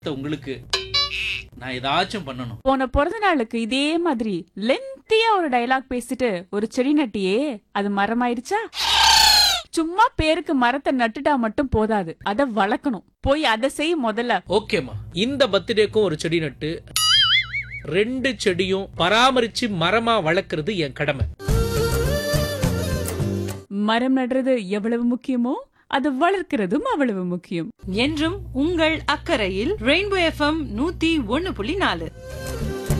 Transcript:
உங்களுக்கு நான் ஏதாச்சும் பண்ணணும் போன பிறந்த நாளுக்கு இதே மாதிரி லென்த்தியா ஒரு டயலாக் பேசிட்டு ஒரு செடி நட்டியே அது மரமாயிருச்சா சும்மா பேருக்கு மரத்தை நட்டுட்டா மட்டும் போதாது அத வளர்க்கணும் போய் அதை செய் முதல்ல ஓகேம்மா இந்த பர்த்டேக்கும் ஒரு செடி நட்டு ரெண்டு செடியும் பராமரிச்சு மரமா வளர்க்கறது என் கடமை மரம் நடுறது எவ்வளவு முக்கியமோ அது வளர்க்கிறதும் அவ்வளவு முக்கியம் என்றும் உங்கள் அக்கறையில் ரெயின்போ எஃப்எம் நூத்தி ஒன்னு புள்ளி நாலு